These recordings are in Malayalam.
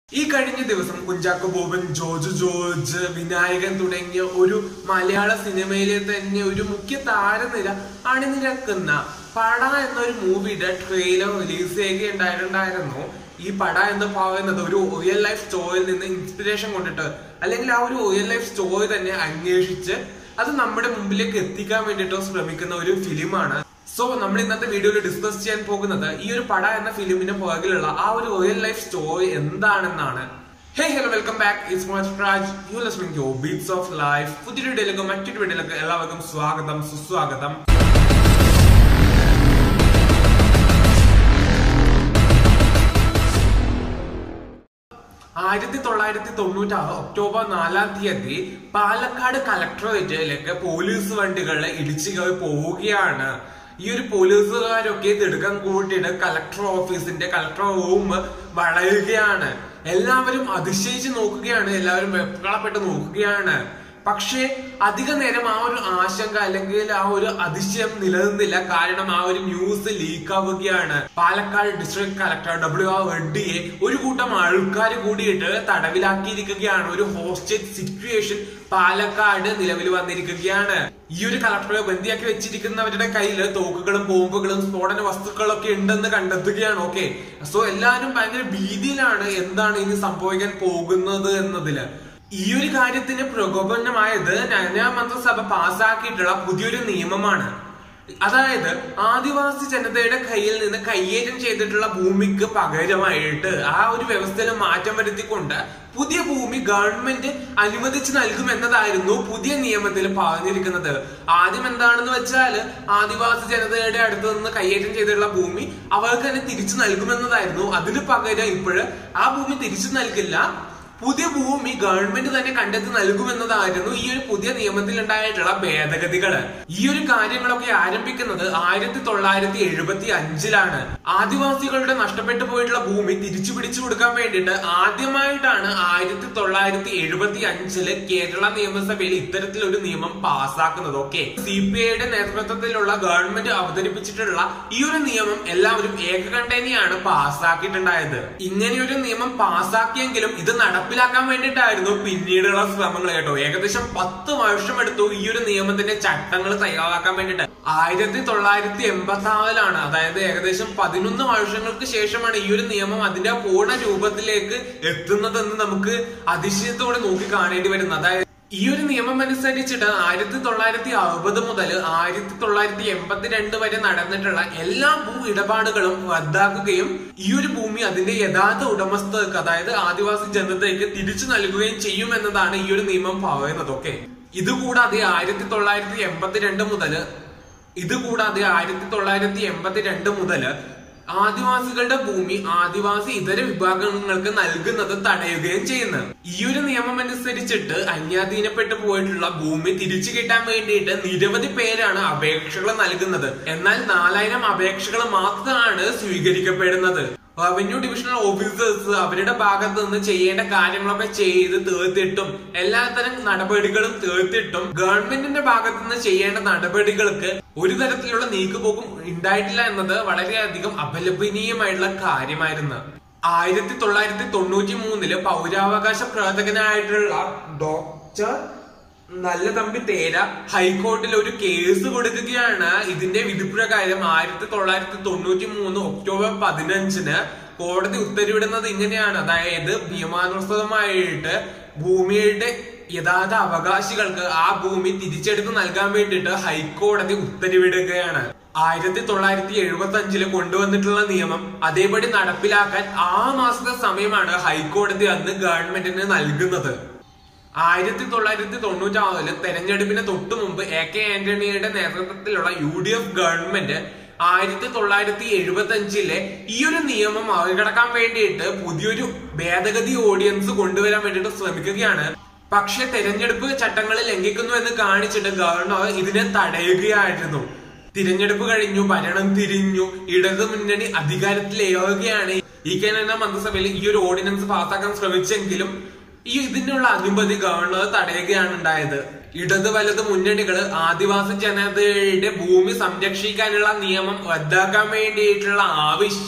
ഈ കഴിഞ്ഞ ദിവസം കുഞ്ചാക്കോ ബോബൻ ജോർജ് ജോർജ് വിനായകൻ തുടങ്ങിയ ഒരു മലയാള സിനിമയിലെ തന്നെ ഒരു മുഖ്യ താരനിര അണിനിരക്കുന്ന പട എന്നൊരു മൂവിയുടെ ട്രെയിലർ റിലീസ് ചെയ്യുകയുണ്ടായിട്ടുണ്ടായിരുന്നു ഈ പട എന്ന് പറയുന്നത് ഒരു റിയൽ ലൈഫ് സ്റ്റോറിയിൽ നിന്ന് ഇൻസ്പിറേഷൻ കൊണ്ടിട്ട് അല്ലെങ്കിൽ ആ ഒരു റിയൽ ലൈഫ് സ്റ്റോറി തന്നെ അന്വേഷിച്ച് അത് നമ്മുടെ മുമ്പിലേക്ക് എത്തിക്കാൻ വേണ്ടിയിട്ട് ശ്രമിക്കുന്ന ഒരു ഫിലിമാണ് സോ നമ്മൾ ഇന്നത്തെ വീഡിയോയിൽ ഡിസ്കസ് ചെയ്യാൻ പോകുന്നത് ഈ ഒരു പട എന്ന ഫിലിമിന് പുറകിലുള്ള ആ ഒരു റിയൽ ലൈഫ് സ്റ്റോറി എന്താണെന്നാണ് hey hello welcome back it's Raj you listening to beats of life പുതിയൊരു വീഡിയോയിലേക്ക് മറ്റൊരു വീഡിയോയിലേക്ക് എല്ലാവർക്കും സ്വാഗതം സുസ്വാഗതം ആയിരത്തി തൊള്ളായിരത്തി തൊണ്ണൂറ്റി ആറ് ഒക്ടോബർ നാലാം തീയതി പാലക്കാട് കളക്ടറേറ്റിലേക്ക് പോലീസ് വണ്ടികൾ ഇടിച്ചു കയറി പോവുകയാണ് ഈ ഒരു പോലീസുകാരൊക്കെ തിടുക്കം കൂട്ടിയിട്ട് കളക്ടർ ഓഫീസിന്റെ കളക്ടർ റൂം വളയുകയാണ് എല്ലാവരും അതിശയിച്ച് നോക്കുകയാണ് എല്ലാവരും വെപ്കളപ്പെട്ട് നോക്കുകയാണ് പക്ഷേ അധിക നേരം ആ ഒരു ആശങ്ക അല്ലെങ്കിൽ ആ ഒരു അതിശയം നിലനിന്നില്ല കാരണം ആ ഒരു ന്യൂസ് ലീക്ക് ആവുകയാണ് Palakkad district collector W R റെഡ്ഡിയെ ഒരു കൂട്ടം ആൾക്കാർ കൂടിയിട്ട് തടവിലാക്കിയിരിക്കുകയാണ് ഒരു ഹോസ്റ്റേജ് സിറ്റുവേഷൻ പാലക്കാട് നിലവിൽ വന്നിരിക്കുകയാണ് ഈ ഒരു കളക്ടറെ ബന്ദിയാക്കി വെച്ചിരിക്കുന്നവരുടെ കയ്യിൽ തോക്കുകളും ബോംബുകളും സ്ഫോടന വസ്തുക്കളൊക്കെ ഉണ്ടെന്ന് കണ്ടെത്തുകയാണ് ഓക്കെ സോ എല്ലാവരും ഭയങ്കര ഭീതിയിലാണ് എന്താണ് ഇനി സംഭവിക്കാൻ പോകുന്നത് എന്നതില് ഈ ഒരു കാര്യത്തിന് പ്രകോപനമായത് നയനാ മന്ത്രിസഭ പാസാക്കിയിട്ടുള്ള പുതിയൊരു നിയമമാണ് അതായത് ആദിവാസി ജനതയുടെ കയ്യിൽ നിന്ന് കയ്യേറ്റം ചെയ്തിട്ടുള്ള ഭൂമിക്ക് പകരമായിട്ട് ആ ഒരു വ്യവസ്ഥയിൽ മാറ്റം വരുത്തിക്കൊണ്ട് പുതിയ ഭൂമി ഗവൺമെന്റ് അനുവദിച്ചു നൽകുമെന്നതായിരുന്നു പുതിയ നിയമത്തിൽ പറഞ്ഞിരിക്കുന്നത് ആദ്യം എന്താണെന്ന് വെച്ചാൽ ആദിവാസി ജനതയുടെ അടുത്ത് നിന്ന് കയ്യേറ്റം ചെയ്തിട്ടുള്ള ഭൂമി അവർക്ക് തന്നെ തിരിച്ചു നൽകുമെന്നതായിരുന്നു അതിന് പകരം ഇപ്പോഴ് ആ ഭൂമി തിരിച്ചു നൽകില്ല പുതിയ ഭൂമി ഗവൺമെന്റ് തന്നെ കണ്ടെത്തി നൽകുമെന്നതായിരുന്നു ഈ ഒരു പുതിയ നിയമത്തിൽ ഉണ്ടായിട്ടുള്ള ഭേദഗതികള് ഈ ഒരു കാര്യങ്ങളൊക്കെ ആരംഭിക്കുന്നത് ആയിരത്തി തൊള്ളായിരത്തി എഴുപത്തി അഞ്ചിലാണ് ആദിവാസികളുടെ നഷ്ടപ്പെട്ടു പോയിട്ടുള്ള ഭൂമി തിരിച്ചു പിടിച്ചു കൊടുക്കാൻ വേണ്ടിയിട്ട് ആദ്യമായിട്ടാണ് ആയിരത്തി തൊള്ളായിരത്തി എഴുപത്തി അഞ്ചില് കേരള നിയമസഭയിൽ ഇത്തരത്തിലൊരു നിയമം പാസ്സാക്കുന്നത് ഓക്കെ സി പി ഐയുടെ നേതൃത്വത്തിലുള്ള ഗവൺമെന്റ് അവതരിപ്പിച്ചിട്ടുള്ള ഈ ഒരു നിയമം എല്ലാവരും ഏകകണ്ഠേനയാണ് പാസ്സാക്കിയിട്ടുണ്ടായത് ഇങ്ങനെയൊരു നിയമം പാസ്സാക്കിയെങ്കിലും ഇത് നടപ്പിലാക്കാൻ വേണ്ടിയിട്ടായിരുന്നു പിന്നീടുള്ള ശ്രമങ്ങൾ കേട്ടോ ഏകദേശം പത്ത് വർഷം എടുത്തു ഈ ഒരു നിയമത്തിന്റെ ചട്ടങ്ങൾ തയ്യാറാക്കാൻ വേണ്ടിയിട്ട് ആയിരത്തി തൊള്ളായിരത്തി എൺപത്തി ആറിലാണ് അതായത് ഏകദേശം പതിനൊന്ന് വർഷങ്ങൾക്ക് ശേഷമാണ് ഈ ഒരു നിയമം അതിന്റെ പൂർണ്ണ രൂപത്തിലേക്ക് എത്തുന്നതെന്ന് നമുക്ക് അതിശയത്തോടെ നോക്കി കാണേണ്ടി വരുന്നത് അതായത് ഈ ഒരു നിയമം അനുസരിച്ചിട്ട് ആയിരത്തി തൊള്ളായിരത്തി അറുപത് മുതൽ ആയിരത്തി തൊള്ളായിരത്തി എൺപത്തിരണ്ട് വരെ നടന്നിട്ടുള്ള എല്ലാ ഭൂ ഇടപാടുകളും റദ്ദാക്കുകയും ഈ ഒരു ഭൂമി അതിന്റെ യഥാർത്ഥ ഉടമസ്ഥർക്ക് അതായത് ആദിവാസി ജനതയ്ക്ക് തിരിച്ചു നൽകുകയും ചെയ്യും എന്നതാണ് ഈ ഒരു നിയമം പറയുന്നത് ഓക്കെ ഇതുകൂടാതെ ആയിരത്തി തൊള്ളായിരത്തി എൺപത്തിരണ്ട് മുതൽ ഇതുകൂടാതെ ആയിരത്തി തൊള്ളായിരത്തി എൺപത്തിരണ്ട് മുതല് ആദിവാസികളുടെ ഭൂമി ആദിവാസി ഇതര വിഭാഗങ്ങൾക്ക് നൽകുന്നത് തടയുകയും ചെയ്യുന്നു ഈ ഒരു നിയമം അനുസരിച്ചിട്ട് അന്യാധീനപ്പെട്ടു പോയിട്ടുള്ള ഭൂമി തിരിച്ചു കിട്ടാൻ വേണ്ടിയിട്ട് നിരവധി പേരാണ് അപേക്ഷകൾ നൽകുന്നത് എന്നാൽ നാലായിരം അപേക്ഷകൾ മാത്രമാണ് സ്വീകരിക്കപ്പെടുന്നത് റവന്യൂ ഡിവിഷണൽ ഓഫീസേഴ്സ് അവരുടെ ഭാഗത്ത് നിന്ന് ചെയ്യേണ്ട കാര്യങ്ങളൊക്കെ ചെയ്ത് തീർത്തിട്ടും എല്ലാത്തരം നടപടികളും തീർത്തിട്ടും ഗവൺമെന്റിന്റെ ഭാഗത്ത് നിന്ന് ചെയ്യേണ്ട നടപടികൾക്ക് ഒരു തരത്തിലുള്ള നീക്കുപോക്കും ഉണ്ടായിട്ടില്ല എന്നത് വളരെയധികം അപലപനീയമായിട്ടുള്ള കാര്യമായിരുന്നു ആയിരത്തി തൊള്ളായിരത്തി തൊണ്ണൂറ്റി മൂന്നില് പൗരാവകാശ പ്രവർത്തകനായിട്ടുള്ള ഡോക്ടർ നല്ല തമ്പി തേര ഹൈക്കോർട്ടിൽ ഒരു കേസ് കൊടുക്കുകയാണ് ഇതിന്റെ വിധിപ്രകാരം ആയിരത്തി തൊള്ളായിരത്തി തൊണ്ണൂറ്റി മൂന്ന് ഒക്ടോബർ പതിനഞ്ചിന് കോടതി ഉത്തരവിടുന്നത് ഇങ്ങനെയാണ് അതായത് നിയമാനുസൃതമായിട്ട് ഭൂമിയുടെ യഥാർത്ഥ അവകാശികൾക്ക് ആ ഭൂമി തിരിച്ചെടുത്ത് നൽകാൻ വേണ്ടിയിട്ട് ഹൈക്കോടതി ഉത്തരവിടുകയാണ് ആയിരത്തി തൊള്ളായിരത്തി എഴുപത്തി അഞ്ചില് കൊണ്ടുവന്നിട്ടുള്ള നിയമം അതേപടി നടപ്പിലാക്കാൻ ആറ് മാസത്തെ സമയമാണ് ഹൈക്കോടതി അന്ന് ഗവൺമെന്റിന് നൽകുന്നത് ആയിരത്തി തൊള്ളായിരത്തി തൊണ്ണൂറ്റി ആറില് തെരഞ്ഞെടുപ്പിന് തൊട്ടു മുമ്പ് എ കെ ആന്റണിയുടെ നേതൃത്വത്തിലുള്ള യു ഡി എഫ് ഗവൺമെന്റ് ആയിരത്തി തൊള്ളായിരത്തി എഴുപത്തി അഞ്ചിലെ ഈ ഒരു നിയമം മറികടക്കാൻ വേണ്ടിയിട്ട് പുതിയൊരു ഭേദഗതി ഓഡിയൻസ് കൊണ്ടുവരാൻ വേണ്ടിയിട്ട് ശ്രമിക്കുകയാണ് പക്ഷെ തെരഞ്ഞെടുപ്പ് ചട്ടങ്ങൾ ലംഘിക്കുന്നു എന്ന് കാണിച്ചിട്ട് ഗവർണർ ഇതിനെ തടയുകയായിരുന്നു തിരഞ്ഞെടുപ്പ് കഴിഞ്ഞു ഭരണം തിരിഞ്ഞു ഇടതു മുന്നണി അധികാരത്തിലേറുകയാണ് ഈ കേന്ദ്ര മന്ത്രിസഭയിൽ ഈ ഒരു ഓർഡിനൻസ് പാസ്സാക്കാൻ ശ്രമിച്ചെങ്കിലും ഈ ഇതിനുള്ള അനുമതി ഗവർണർ തടയുകയാണ് ഉണ്ടായത് ഇടത് വലത് മുന്നണികൾ ആദിവാസി ജനതയുടെ ഭൂമി സംരക്ഷിക്കാനുള്ള നിയമം റദ്ദാക്കാൻ വേണ്ടിയിട്ടുള്ള ആവശ്യം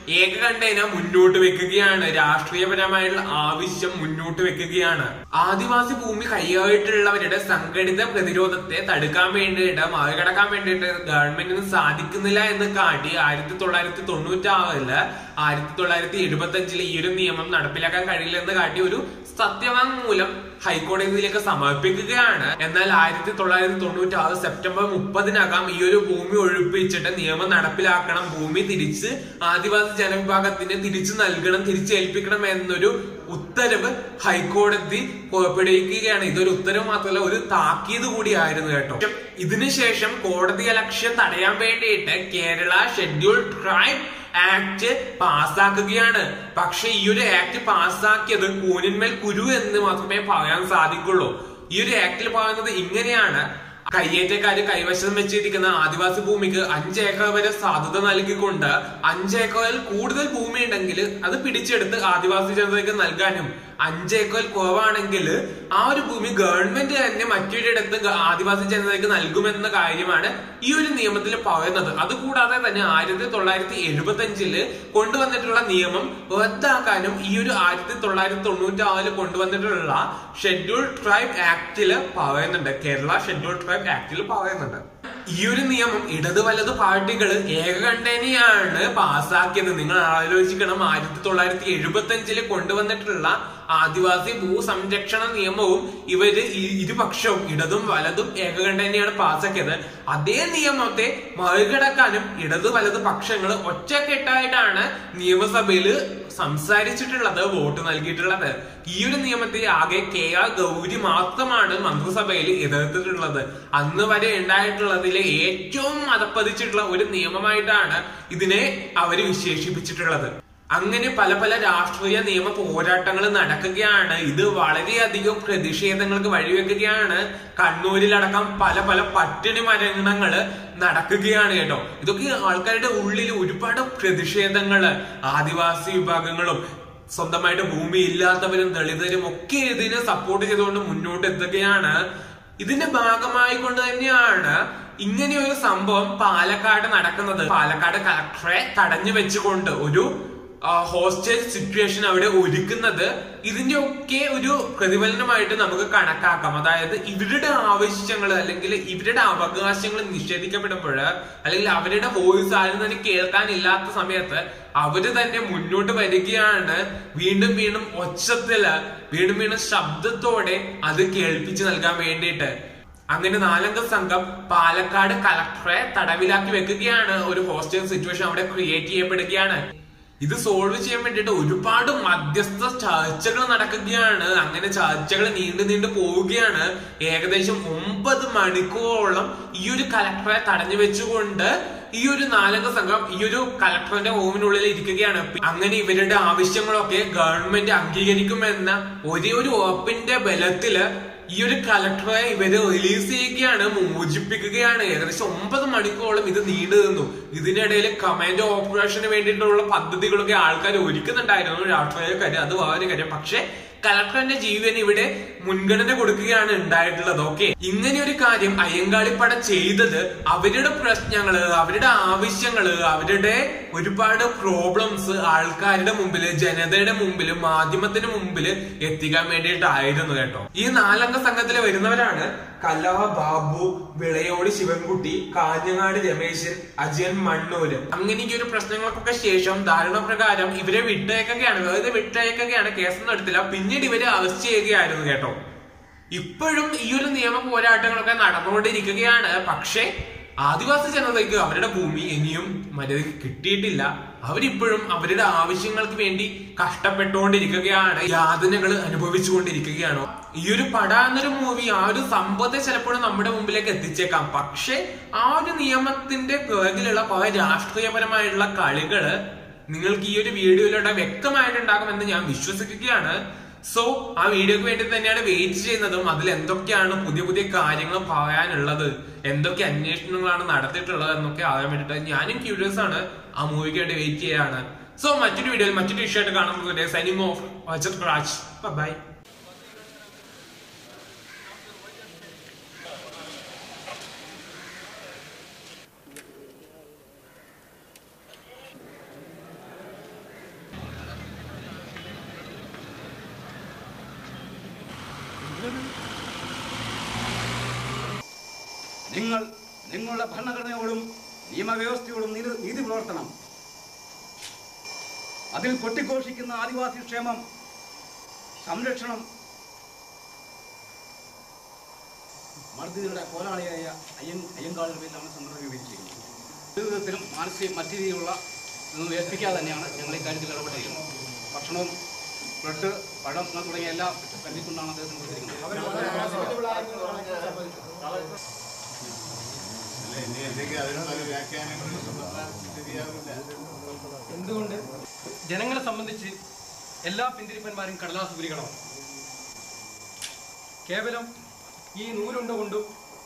ഏകകണ്ഠേന മുന്നോട്ട് വെക്കുകയാണ് രാഷ്ട്രീയപരമായിട്ടുള്ള ആവശ്യം മുന്നോട്ട് വെക്കുകയാണ് ആദിവാസി ഭൂമി കൈയായിട്ടുള്ളവരുടെ സംഘടിത പ്രതിരോധത്തെ തടുക്കാൻ വേണ്ടിയിട്ട് മറികടക്കാൻ വേണ്ടിയിട്ട് ഗവൺമെന്റിന് സാധിക്കുന്നില്ല എന്ന് കാട്ടി ആയിരത്തി തൊള്ളായിരത്തി തൊണ്ണൂറ്റി ആറില് ആയിരത്തി തൊള്ളായിരത്തി എഴുപത്തി അഞ്ചിലെ ഈ ഒരു നിയമം നടപ്പിലാക്കാൻ കഴിയില്ല എന്ന് കാട്ടി ഒരു സത്യവാങ്മൂലം ഹൈക്കോടതിയിലേക്ക് സമർപ്പിക്കുകയാണ് എന്നാൽ ആയിരത്തി തൊള്ളായിരത്തി തൊണ്ണൂറ്റി ആറ് സെപ്റ്റംബർ മുപ്പതിനകം ഈ ഒരു ഭൂമി ഒഴിപ്പിച്ചിട്ട് നിയമം നടപ്പിലാക്കണം ഭൂമി തിരിച്ച് ആദിവാസി ജനവിഭാഗത്തിന് തിരിച്ചു നൽകണം തിരിച്ചേൽപ്പിക്കണം എന്നൊരു ഉത്തരവ് ഹൈക്കോടതി പുറപ്പെടുവിക്കുകയാണ് ഇതൊരു ഉത്തരവ് മാത്രമല്ല ഒരു താക്കീത് കൂടിയായിരുന്നു കേട്ടോ ഇതിനുശേഷം കോടതി അലക്ഷ്യം തടയാൻ വേണ്ടിയിട്ട് കേരള ഷെഡ്യൂൾ ട്രൈബ് ആക്ട് പാസ്സാക്കുകയാണ് പക്ഷെ ഈ ഒരു ആക്ട് പാസ്സാക്കിയത് കൂനിന്മേൽ കുരു എന്ന് മാത്രമേ പറയാൻ സാധിക്കുള്ളൂ ഈ ഒരു ആക്ടിൽ പറയുന്നത് ഇങ്ങനെയാണ് കയ്യേറ്റക്കാര് കൈവശം വെച്ചിരിക്കുന്ന ആദിവാസി ഭൂമിക്ക് അഞ്ച് ഏക്കർ വരെ സാധ്യത നൽകിക്കൊണ്ട് അഞ്ച് ഏക്കറിൽ കൂടുതൽ ഭൂമി ഉണ്ടെങ്കിൽ അത് പിടിച്ചെടുത്ത് ആദിവാസി ജനതയ്ക്ക് നൽകാനും അഞ്ച് ഏക്കറിൽ കുറവാണെങ്കിൽ ആ ഒരു ഭൂമി ഗവൺമെന്റ് തന്നെ മറ്റൊരിടത്ത് ഗ- ആദിവാസി ജനതയ്ക്ക് നൽകുമെന്ന കാര്യമാണ് ഈ ഒരു നിയമത്തിൽ പറയുന്നത് അതുകൂടാതെ തന്നെ ആയിരത്തി തൊള്ളായിരത്തി എഴുപത്തി അഞ്ചില് കൊണ്ടുവന്നിട്ടുള്ള നിയമം റദ്ദാക്കാനും ഈ ഒരു ആയിരത്തി തൊള്ളായിരത്തി തൊണ്ണൂറ്റി ആറില് കൊണ്ടുവന്നിട്ടുള്ള ഷെഡ്യൂൾ ട്രൈബ് ആക്ടില് പറയുന്നുണ്ട് കേരള ഷെഡ്യൂൾ ട്രൈബ് ആക്ടിൽ പറയുന്നുണ്ട് ഈ ഒരു നിയമം ഇടത് വലത് പാർട്ടികൾ ഏകകണ്ഠേനയാണ് പാസ്സാക്കിയത് നിങ്ങൾ ആലോചിക്കണം ആയിരത്തി തൊള്ളായിരത്തി എഴുപത്തി അഞ്ചില് കൊണ്ടുവന്നിട്ടുള്ള ആദിവാസി ഭൂസംരക്ഷണ നിയമവും ഇവര് ഈ- ഇരുപക്ഷവും ഇടതും വലതും ഏകകണ്ഠേനയാണ് പാസ്സാക്കിയത് അതേ നിയമത്തെ മറികടക്കാനും ഇടത് വലത് പക്ഷങ്ങൾ ഒറ്റക്കെട്ടായിട്ടാണ് നിയമസഭയിൽ സംസാരിച്ചിട്ടുള്ളത് വോട്ട് നൽകിയിട്ടുള്ളത് ഈ ഒരു നിയമത്തെ ആകെ കെ ആർ ഗൗരി മാത്രമാണ് മന്ത്രിസഭയിൽ എതിർത്തിട്ടുള്ളത് അന്ന് വരെ ഉണ്ടായിട്ടുള്ളതിലെ ഏറ്റവും അതപ്പതിച്ചിട്ടുള്ള ഒരു നിയമമായിട്ടാണ് ഇതിനെ അവര് വിശേഷിപ്പിച്ചിട്ടുള്ളത് അങ്ങനെ പല പല രാഷ്ട്രീയ നിയമ പോരാട്ടങ്ങൾ നടക്കുകയാണ് ഇത് വളരെയധികം പ്രതിഷേധങ്ങൾക്ക് വഴിവെക്കുകയാണ് കണ്ണൂരിലടക്കം പല പല പട്ടിണി മരണങ്ങള് നടക്കുകയാണ് കേട്ടോ ഇതൊക്കെ ആൾക്കാരുടെ ഉള്ളിൽ ഒരുപാട് പ്രതിഷേധങ്ങള് ആദിവാസി വിഭാഗങ്ങളും സ്വന്തമായിട്ട് ഭൂമി ഇല്ലാത്തവരും ദളിതരും ഒക്കെ ഇതിനെ സപ്പോർട്ട് ചെയ്തുകൊണ്ട് മുന്നോട്ട് എത്തുകയാണ് ഇതിന്റെ ഭാഗമായി കൊണ്ട് തന്നെയാണ് ഇങ്ങനെ ഒരു സംഭവം പാലക്കാട് നടക്കുന്നത് പാലക്കാട് കളക്ടറെ തടഞ്ഞു വെച്ചുകൊണ്ട് ഒരു ഹോസ്റ്റൽ സിറ്റുവേഷൻ അവിടെ ഒരുക്കുന്നത് ഇതിന്റെ ഒക്കെ ഒരു പ്രതിഫലനമായിട്ട് നമുക്ക് കണക്കാക്കാം അതായത് ഇവരുടെ ആവശ്യങ്ങൾ അല്ലെങ്കിൽ ഇവരുടെ അവകാശങ്ങൾ നിഷേധിക്കപ്പെടുമ്പോൾ അല്ലെങ്കിൽ അവരുടെ വോയിസ് ആരും തന്നെ കേൾക്കാനില്ലാത്ത സമയത്ത് അവര് തന്നെ മുന്നോട്ട് വരികയാണ് വീണ്ടും വീണ്ടും ഒച്ചത്തില് വീണ്ടും വീണ്ടും ശബ്ദത്തോടെ അത് കേൾപ്പിച്ചു നൽകാൻ വേണ്ടിയിട്ട് അങ്ങനെ നാലംഗ സംഘം പാലക്കാട് കളക്ടറെ തടവിലാക്കി വെക്കുകയാണ് ഒരു ഹോസ്റ്റൽ സിറ്റുവേഷൻ അവിടെ ക്രിയേറ്റ് ചെയ്യപ്പെടുകയാണ് ഇത് സോൾവ് ചെയ്യാൻ വേണ്ടിയിട്ട് ഒരുപാട് മധ്യസ്ഥ ചർച്ചകൾ നടക്കുകയാണ് അങ്ങനെ ചർച്ചകൾ നീണ്ടു നീണ്ടു പോവുകയാണ് ഏകദേശം ഒമ്പത് മണിക്കൂറോളം ഈ ഒരു കലക്ടറെ തടഞ്ഞു വെച്ചുകൊണ്ട് ഈ ഒരു നാലംഗ സംഘം ഈ ഒരു കലക്ടറിന്റെ റൂമിനുള്ളിൽ ഇരിക്കുകയാണ് അങ്ങനെ ഇവരുടെ ആവശ്യങ്ങളൊക്കെ ഗവൺമെന്റ് അംഗീകരിക്കുമെന്ന ഒരേ ഒരു ഉറപ്പിന്റെ ബലത്തില് ഈ ഒരു കലക്ടറെ ഇവര് റിലീസ് ചെയ്യുകയാണ് മോചിപ്പിക്കുകയാണ് ഏകദേശം ഒമ്പത് മണിക്കൂറോളം ഇത് നീണ്ടു നിന്നു ഇതിനിടയിൽ കമാൻഡോ ഓപ്പറേഷന് വേണ്ടിയിട്ടുള്ള പദ്ധതികളൊക്കെ ആൾക്കാർ ഒരുക്കുന്നുണ്ടായിരുന്നു രാഷ്ട്രീയക്കാര് അത് വേറെ കാര്യം പക്ഷെ കലക്ടറിന്റെ ജീവന് ഇവിടെ മുൻഗണന കൊടുക്കുകയാണ് ഉണ്ടായിട്ടുള്ളത് ഓക്കെ ഇങ്ങനെ ഒരു കാര്യം അയ്യങ്കാളിപ്പട ചെയ്തത് അവരുടെ പ്രശ്നങ്ങള് അവരുടെ ആവശ്യങ്ങള് അവരുടെ ഒരുപാട് പ്രോബ്ലംസ് ആൾക്കാരുടെ മുമ്പില് ജനതയുടെ മുമ്പില് മാധ്യമത്തിന് മുമ്പില് എത്തിക്കാൻ വേണ്ടിയിട്ടായിരുന്നു കേട്ടോ ഈ നാലംഗ സംഘത്തിൽ വരുന്നവരാണ് കല്ലവ ബാബു വിളയോട് ശിവൻകുട്ടി കാഞ്ഞങ്ങാട് രമേശൻ അജയൻ മണ്ണൂര് അങ്ങനെ ഈ ഒരു പ്രശ്നങ്ങൾക്കൊക്കെ ശേഷം ധാരണ പ്രകാരം ഇവരെ വിട്ടയക്കുകയാണ് വെറുതെ വിട്ടയക്കുകയാണ് കേസൊന്നും എടുത്തില്ല പിന്നീട് ഇവരെ അറസ്റ്റ് ചെയ്യുകയായിരുന്നു കേട്ടോ ഇപ്പോഴും ഈ ഒരു നിയമ പോരാട്ടങ്ങളൊക്കെ നടന്നുകൊണ്ടിരിക്കുകയാണ് പക്ഷേ ആദിവാസി ജനതയ്ക്ക് അവരുടെ ഭൂമി ഇനിയും മര്യാദയ്ക്ക് കിട്ടിയിട്ടില്ല അവരിപ്പോഴും അവരുടെ ആവശ്യങ്ങൾക്ക് വേണ്ടി കഷ്ടപ്പെട്ടുകൊണ്ടിരിക്കുകയാണ് യാതനകൾ അനുഭവിച്ചുകൊണ്ടിരിക്കുകയാണ് ഈ ഒരു പട എന്നൊരു മൂവി ആ ഒരു സംഭവത്തെ ചിലപ്പോഴും നമ്മുടെ മുമ്പിലേക്ക് എത്തിച്ചേക്കാം പക്ഷെ ആ ഒരു നിയമത്തിന്റെ പിറകിലുള്ള കുറെ രാഷ്ട്രീയപരമായിട്ടുള്ള കളികള് നിങ്ങൾക്ക് ഈ ഒരു വീഡിയോയിലൂടെ വ്യക്തമായിട്ടുണ്ടാകുമെന്ന് ഞാൻ വിശ്വസിക്കുകയാണ് സോ ആ വീഡിയോക്ക് വേണ്ടി തന്നെയാണ് വെയിറ്റ് ചെയ്യുന്നതും അതിൽ എന്തൊക്കെയാണ് പുതിയ പുതിയ കാര്യങ്ങൾ പറയാനുള്ളത് എന്തൊക്കെ അന്വേഷണങ്ങളാണ് നടത്തിയിട്ടുള്ളത് എന്നൊക്കെ അറിയാൻ വേണ്ടിയിട്ട് ഞാനും ക്യൂരിയസ് ആണ് ആ മൂവിക്ക് വേണ്ടി വെയിറ്റ് ചെയ്യാണ് സോ മറ്റൊരു വീഡിയോയിൽ മറ്റൊരു ഇഷ്യൂ ആയിട്ട് കാണുന്നത് സൈനിങ് ഓഫ് രാജ് ബൈ നിങ്ങൾ നിങ്ങളുടെ ഭരണഘടനയോടും നിയമവ്യവസ്ഥയോടും നീതി നീതി പുലർത്തണം അതിൽ കൊട്ടിഘോഷിക്കുന്ന ആദിവാസി ക്ഷേമം സംരക്ഷണം മർദ്ദിതരുടെ പോരാളിയായ അയ്യൻ അയ്യങ്കാളിന്റെ പേരിലാണ് സംഘടന രൂപീകരിച്ചിരിക്കുന്നത് ജീവിതത്തിലും മാനസിക മറ്റു രീതിയിലുള്ള ഇതൊന്നും ഏൽപ്പിക്കാതെ തന്നെയാണ് ഞങ്ങൾ ഈ കാര്യത്തിൽ ഇടപെട്ടിരിക്കുന്നത് ഭക്ഷണവും ബ്ലഡ് പഴം അങ്ങനെ തുടങ്ങിയ എല്ലാം കരുതിക്കൊണ്ടാണ് അദ്ദേഹത്തിന് കൊടുത്തിരിക്കുന്നത് എന്തുകൊണ്ട് ജനങ്ങളെ സംബന്ധിച്ച് എല്ലാ പിന്തിരിപ്പന്മാരും കടലാസ് പുലികളാണ് കേവലം ഈ നൂലുണ്ട കൊണ്ടും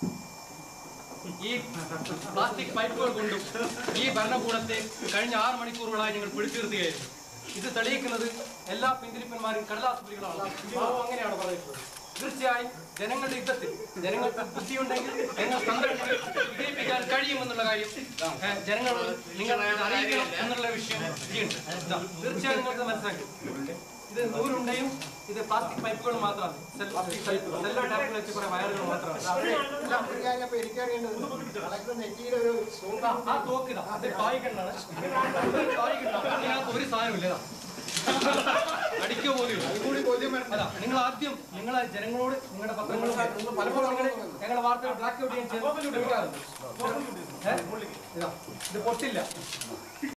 ഈ പ്ലാസ്റ്റിക് പൈപ്പുകൾ കൊണ്ടും ഈ ഭരണകൂടത്തെ കഴിഞ്ഞ ആറ് മണിക്കൂറുകളായി ഞങ്ങൾ പിടിച്ചിരുത്തുകയായിരുന്നു ഇത് തെളിയിക്കുന്നത് എല്ലാ പിന്തിരിപ്പന്മാരും കടലാസ് പുലികളാണ് ബാബു അങ്ങനെയാണ് പറയുന്നത് തീർച്ചയായും ജനങ്ങളുടെ യുദ്ധത്തിൽ ജനങ്ങൾക്ക് ബുദ്ധിയുണ്ടെങ്കിൽ ജനങ്ങൾ സംരക്ഷണം വിജയിപ്പിക്കാൻ കഴിയുമെന്നുള്ള കാര്യം ഏഹ്, ജനങ്ങൾ നിങ്ങൾ അറിയിക്കണം എന്നുള്ള വിഷയം ഇനിയുണ്ട്. ഇതാ, തീർച്ചയായും നിങ്ങൾക്ക് മനസ്സിലാക്കി ഇത് നൂലുണ്ടയും ഇത് പ്ലാസ്റ്റിക് പൈപ്പുകളും മാത്രമാണ് സെൽ- പ്ലാസ്റ്റിക് പൈപ്പ് സെല്ലോ ടാപ്പിൽ വെച്ച് കുറെ വയറുകൾ മാത്രമാണ് ഒരു കാര്യം അപ്പൊ എനിക്കറിയേണ്ടത് കളക്ടർ നെറ്റിയുടെ ഒരു ആ, ആ തോക്ക് ഇതാ അത് പായിക്കണ്ടാണ് പായിക്കണ്ടാണ് അതിനകത്ത് ഒരു സാധനമില്ല ഇതാ. അടിക്കുക പോലും ഇല്ല. കൂടി ബോധ്യം വരണം അല്ല നിങ്ങൾ ആദ്യം നിങ്ങൾ ജനങ്ങളോട് നിങ്ങളുടെ പത്രങ്ങളും പലപ്പോഴും നിങ്ങൾ ഞങ്ങളുടെ വാർത്തകൾ ബ്ലാക്ക് ഔട്ട് ചെയ്യാൻ ശ്രമിക്കാറുണ്ട് ഏ? ഇതാ, ഇത് പൊട്ടില്ല